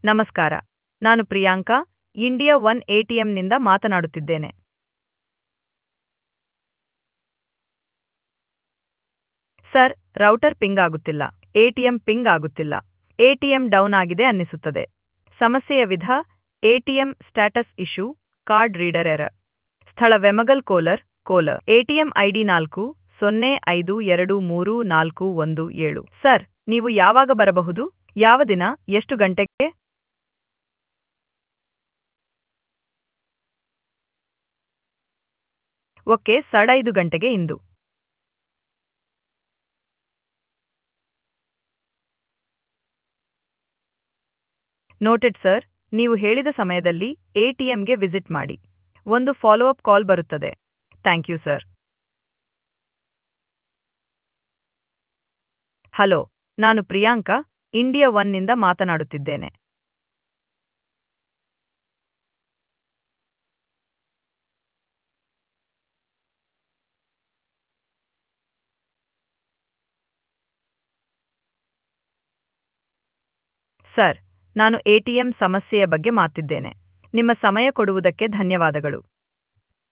ನಮಸ್ಕಾರ ನಾನು Priyanka India one ಎಟಿಎಂನಿಂದ ಮಾತನಾಡುತ್ತಿದ್ದೇನೆ ಸರ್ ರೌಟರ್ ಪಿಂಗ್ ಆಗುತ್ತಿಲ್ಲ ಎಟಿಎಂ ಪಿಂಗ್ ಆಗುತ್ತಿಲ್ಲ ಎಟಿಎಂ ಡೌನ್ ಆಗಿದೆ ಅನ್ನಿಸುತ್ತದೆ ಸಮಸ್ಯೆಯ ವಿಧ ATM status issue card reader error ಸ್ಥಳ ವೆಮಗಲ್ ಕೋಲರ್ ಕೋಲರ್ ಎಟಿಎಂ ಐಡಿ ನಾಲ್ಕು ಸೊನ್ನೆ ಐದು ಎರಡು ಮೂರು ನಾಲ್ಕು ಒಂದು ಏಳು ಸರ್ ನೀವು ಯಾವಾಗ ಬರಬಹುದು ಯಾವ ದಿನ ಎಷ್ಟು ಗಂಟೆಗೆ ಓಕೆ ಸಾಡೆ ಐದು ಗಂಟೆಗೆ ಇಂದು ನೋಟೆಡ್ ಸರ್ ನೀವು ಹೇಳಿದ ಸಮಯದಲ್ಲಿ ಎಟಿಎಂಗೆ ವಿಸಿಟ್ ಮಾಡಿ ಒಂದು ಫಾಲೋ ಅಪ್ ಕಾಲ್ ಬರುತ್ತದೆ ಥ್ಯಾಂಕ್ ಯು ಸರ್ ಹಲೋ ನಾನು ಪ್ರಿಯಾಂಕಾ ಇಂಡಿಯಾ ಒನ್ನಿಂದ ಮಾತನಾಡುತ್ತಿದ್ದೇನೆ ಸರ್ ನಾನು ಎಟಿಎಂ ಸಮಸ್ಯೆಯ ಬಗ್ಗೆ ಮಾತಿದ್ದೇನೆ ನಿಮ್ಮ ಸಮಯ ಕೊಡುವುದಕ್ಕೆ ಧನ್ಯವಾದಗಳು